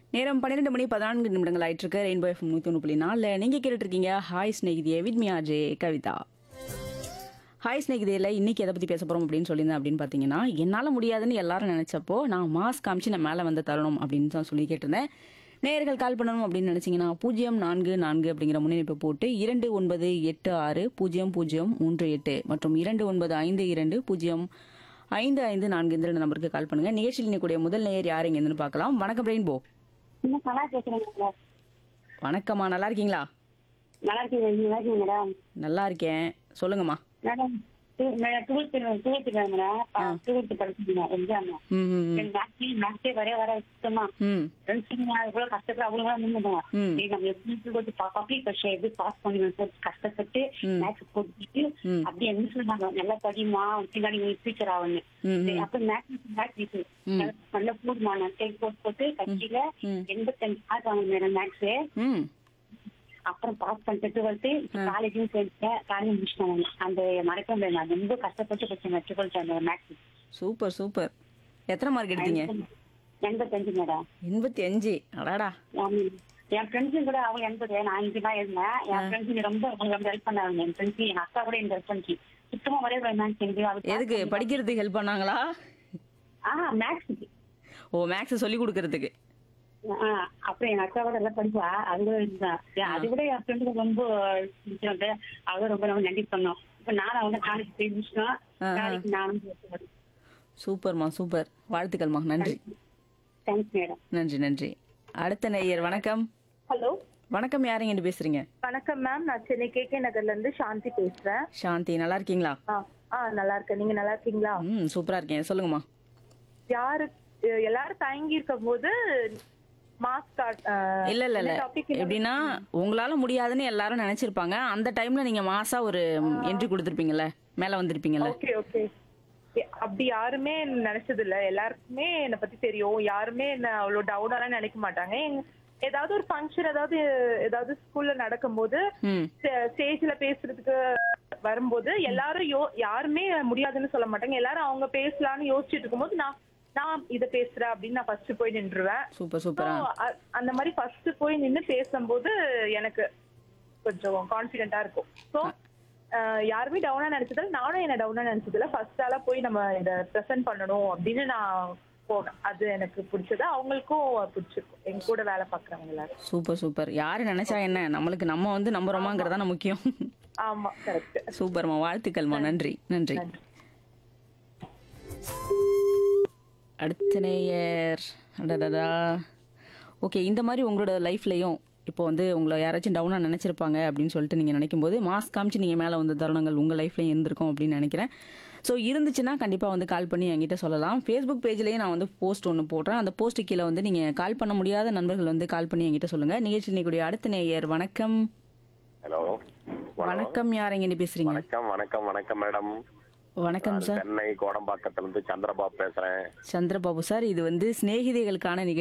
நேரம் பன்னிரெண்டு மணி பதினான்கு நிமிடங்கள் ஆயிட்டு இருக்கு ரெயின்போ எஃப்எம் நூற்றி ஒன்று புள்ளி நாலில் நீங்கள் கேட்டுட்டு இருக்கீங்க hi Snehithiye with Mia J Kavitha hi ஸ்நேகிதியில் இன்னைக்கு எதை பற்றி பேச போகிறோம் அப்படின்னு சொல்லியிருந்தேன் அப்படின்னு பார்த்தீங்கன்னா என்னால் முடியாதுன்னு எல்லாரும் நினச்சப்போ நான் மாஸ்க் காமிச்சு நான் மேலே வந்து தரணும் அப்படின்னு தான் சொல்லி கேட்டிருந்தேன் நேயர்கள் கால் பண்ணணும் அப்படின்னு நினச்சிங்கன்னா பூஜ்ஜியம் நான்கு நான்கு அப்படிங்கிற முன்னெடுப்பு போட்டு இரண்டு ஒன்பது எட்டு ஆறு பூஜ்ஜியம் பூஜ்ஜியம் மூன்று எட்டு மற்றும் இரண்டு ஒன்பது ஐந்து இரண்டு பூஜ்ஜியம் ஐந்து ஐந்து நான்கு இந்த ரெண்டு நம்பருக்கு கால் பண்ணுங்க நிகழ்ச்சியில் இன்னைக்குடைய முதல் நேயர் யார் இங்கேருந்து பார்க்கலாம் வணக்கம் ரெயின்போ இன்னும் நல்லா கேட்குறேங்க வணக்கம்மா நல்லா இருக்கீங்களா நல்லா இருக்கீங்க நீங்க நல்லா இருக்கீங்க மேடம் நல்லா இருக்கேன் சொல்லுங்கம்மா madam twelfth twelfth madam twelfth படிச்சிருக்கீங்க எக்ஸாம் ம் ம், ம். மேக்ஸே மேக்ஸே வரைய வர சுத்தமா ம் ஃப்ரெண்ட்ஸ் எவ்வளவு கஷ்டப்பட்டு அவ்வளவு நின்றுடுவோம் ம். நம்ம எப்படி போட்டு பப்ளிக் பரீட்சை எப்படி பாஸ் பண்ணி கஷ்டப்பட்டு ம். மேக்ஸ் போட்டுட்டு ம். அப்படியே என்ன சொல்றாங்க நல்லா படிமா பின்னாடி ஃபியூச்சர் ஆகுன்னு ம், ம். அப்ப மேக்ஸ் மேக்ஸ் ம். நல்ல போடுமா நான் டேக் போட்டு போட்டு கட்சியில ம். எண்பத்தஞ்சு மார்க் வாங்க மேடம் மேக்ஸ் ம் அப்புறம் பாஸ் பண்ணிட்டு டுவெல்த்து காலேஜும் சேர்த்தேன் காலேஜ் முடிச்சிட்டேன் அந்த மறக்க முடியாது நான் ரொம்ப கஷ்டப்பட்டு படிச்சேன் டுவெல்த் அந்த மேக்ஸ் சூப்பர் சூப்பர் எத்தனை மார்க் எடுத்தீங்க எண்பத்தஞ்சு மேடம் எண்பத்தி அஞ்சு அடாடா ஆமா. என் ஃப்ரெண்ட்ஸும் கூட அவங்க எண்பது நான் அஞ்சு தான் இருந்தேன் என் ஃப்ரெண்ட்ஸுங்க ரொம்ப அவங்க ரொம்ப ஹெல்ப் பண்ணாங்க என் ஃப்ரெண்ட்ஸ் எங்க அக்கா கூட எனக்கு ஹெல்ப் பண்ணிச்சு சுத்தமா ஒரே மேக்ஸ் எனக்கு எதுக்கு படிக்கிறதுக்கு ஹெல்ப் பண்ணாங்களா ஆ மேக்ஸ் ஓ மேக்ஸ் சொல்லி கொடுக்கறதுக்கு அப்புறம் எங்க அக்கா கூட எல்லாம் படிப்பா அது கூட இருந்தா ஏன் அது கூட என் ஃப்ரெண்டு ரொம்ப பிடிச்சவங்க அவங்க ரொம்ப நம்ம நன்றி பண்ணோம் இப்ப நானும் அவங்க காலேஜ் போய் முடிச்சிட்டோம் ஆஹா. நாளைக்கு நானும் சூப்பர்மா சூப்பர் வாழ்த்துக்கள்மா நன்றி தேங்க்ஸ் மேடம் நன்றி நன்றி அடுத்த நேயர் வணக்கம் ஹலோ வணக்கம் யாருங்க இங்க பேசுறீங்க வணக்கம் மேம் நான் சென்னை கே கே நகர்ல இருந்து சாந்தி பேசுறேன் சாந்தி நல்லா இருக்கீங்களா ஆ ஆ நல்லா இருக்கேன் நீங்க நல்லா இருக்கீங்களா ம் சூப்பரா இருக்கேன் சொல்லுங்கம்மா யாரு அஹ் எல்லாரும் தயங்கி இருக்கும் போது மாஸ்க் இல்ல இல்ல இல்ல எப்படின்னா உங்களால முடியாதுன்னு எல்லாரும் நினைச்சிருப்பாங்க அந்த டைம்ல நீங்க மாசா ஒரு என்ட்ரி கொடுத்துருப்பீங்கல்ல மேல வந்திருப்பீங்கல்ல ஓகே ஓகே அப்படி யாருமே நினைச்சது இல்ல எல்லாருக்குமே என்னை பத்தி தெரியும் யாருமே என்ன அவ்வளவு டவுனாலாம் நினைக்க மாட்டாங்க எங்க- ஏதாவது ஒரு ஃபங்க்ஷன் ஏதாவது ஏதாவது ஸ்கூல்ல நடக்கும்போது ம் ஸ்டேஜ்ல பேசுறதுக்கு வரும்போது எல்லாரும் யோ யாருமே முடியாதுன்னு சொல்ல மாட்டாங்க எல்லாரும் அவங்க பேசலாம்னு யோசிச்சுட்டு இருக்கும்போது நான் நான் இத பேசுறேன் அப்படின்னு நான் ஃபர்ஸ்ட் போய் நின்றுவேன் சூப்பர் So, சூப்பரா அ- அந்த மாதிரி ஃபர்ஸ்ட் போய் நின்னு பேசும்போது எனக்கு கொஞ்சம் கான்பிடென்ட்டா இருக்கும் ஸோ யாருமே டவுனா நினைச்சதில்ல நானும் என்ன டவுனா நினைச்சதில்ல ஃபர்ஸ்ட் ஆளா போய் நம்ம இத ப்ரெசென்ட் பண்ணணும் அப்படின்னு நான் போனேன் அது எனக்கு பிடிச்சது அவங்களுக்கும் பிடிச்சிருக்கும் எங்க கூட வேலை பாக்குறவங்க எல்லாரும் சூப்பர் சூப்பர் யாரு நினைச்சா என்ன நம்மளுக்கு நம்ம வந்து நம்புறோமாங்கிறது தானே முக்கியம் ஆமா கரெக்ட் சூப்பர்மா வாழ்த்துக்கள்மா நன்றி நன்றி நன்றி அடுத்த நேயர் அடடடா ஓகே இந்த மாதிரி உங்களோட லைஃப்லையும் இப்போ வந்து உங்களை யாராச்சும் டவுனாக நினச்சிருப்பாங்க அப்படின்னு சொல்லிட்டு நீங்கள் நினைக்கும் போது மாஸ்க் காமிச்சு நீங்கள் மேலே வந்த தருணங்கள் உங்கள் லைஃப்லையும் இருந்திருக்கும் அப்படின்னு நினைக்கிறேன் ஸோ இருந்துச்சுன்னா கண்டிப்பாக வந்து கால் பண்ணி என்கிட்ட சொல்லலாம் ஃபேஸ்புக் பேஜ்லேயே நான் வந்து போஸ்ட் ஒன்று போடுறேன் அந்த போஸ்ட்டு கீழே வந்து நீங்கள் கால் பண்ண முடியாத நண்பர்கள் வந்து கால் பண்ணி என்கிட்ட சொல்லுங்கள் நிகழ்ச்சி நிற்கக்கூடிய அடுத்த நேயர் வணக்கம் ஹலோ வணக்கம் யார் எங்கே பேசுகிறீங்க வணக்கம் வணக்கம் வணக்கம் மேடம் வணக்கம் சார் சென்னை கோடம்பாக்கத்துல இருந்து சந்திரபாபு பேசுறேன் சந்திரபாபு சார் இது வந்து சிநேகிதிகளுக்கான நிகழ்ச்சி